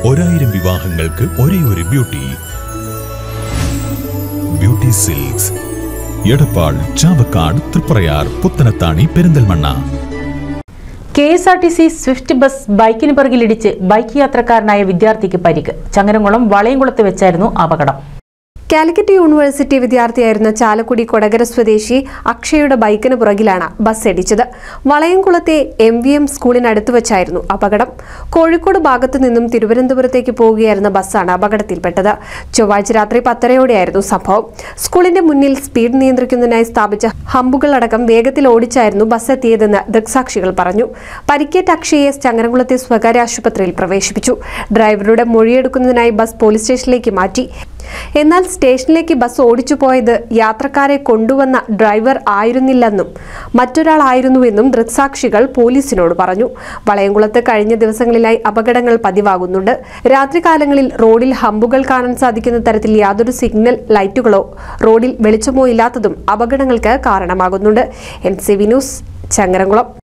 ഒരായിരം വിവാഹങ്ങൾക്ക് ഒരേ ഒരു beauty beauty silks Edappal Chavakkad Triprayar Puthanathani Perinthalmanna K S R T C swift bus ബൈക്കിന് പിറകിലിടിച്ച് ബൈക്ക് യാത്രക്കാരനായ വിദ്യാർത്ഥിക്ക് പരിക്ക് ചങ്ങരംകുളം വളയംകുളത്ത് വെച്ചായിരുന്നു അപകടം കാലിക്കറ്റ് യൂണിവേഴ്സിറ്റി വിദ്യാർത്ഥിയായിരുന്ന ചാലക്കുടി കൊടകര സ്വദേശി അക്ഷയുടെ ബൈക്കിന് പുറകിലാണ് ബസ് ഇടിച്ചത് വളയംകുളത്തെ എം വി എം സ്കൂളിനടുത്ത് വെച്ചായിരുന്നു അപകടം കോഴിക്കോട് ഭാഗത്തു നിന്നും തിരുവനന്തപുരത്തേക്ക് പോവുകയായിരുന്ന ബസ്സാണ് അപകടത്തിൽപ്പെട്ടത് ചൊവ്വാഴ്ച രാത്രി പത്തരയോടെയായിരുന്നു സംഭവം സ്കൂളിന്റെ മുന്നിൽ സ്പീഡ് നിയന്ത്രിക്കുന്നതിനായി സ്ഥാപിച്ച ഹമ്പുകളടക്കം വേഗത്തിൽ ഓടിച്ചായിരുന്നു ബസ് എത്തിയതെന്ന് ദൃക്സാക്ഷികൾ പറഞ്ഞു പരിക്കേറ്റ അക്ഷയെ ചങ്ങരംകുളത്തെ സ്വകാര്യ ആശുപത്രിയിൽ പ്രവേശിപ്പിച്ചു ഡ്രൈവറുടെ മൊഴിയെടുക്കുന്നതിനായി ബസ് പോലീസ് സ്റ്റേഷനിലേക്ക് മാറ്റി എന്നാൽ സ്റ്റേഷനിലേക്ക് ബസ് ഓടിച്ചു പോയത് യാത്രക്കാരെ കൊണ്ടുവന്ന ഡ്രൈവർ ആയിരുന്നില്ലെന്നും മറ്റൊരാളായിരുന്നുവെന്നും ദൃക്സാക്ഷികൾ പോലീസിനോട് പറഞ്ഞു വളയംകുളത്ത് കഴിഞ്ഞ ദിവസങ്ങളിലായി അപകടങ്ങൾ പതിവാകുന്നുണ്ട് രാത്രികാലങ്ങളിൽ റോഡിൽ ഹമ്പുകൾ കാണാൻ സാധിക്കുന്ന തരത്തിൽ യാതൊരു സിഗ്നൽ ലൈറ്റുകളോ റോഡിൽ വെളിച്ചമോ ഇല്ലാത്തതും അപകടങ്ങൾക്ക് കാരണമാകുന്നുണ്ട് N C V news Changaramkulam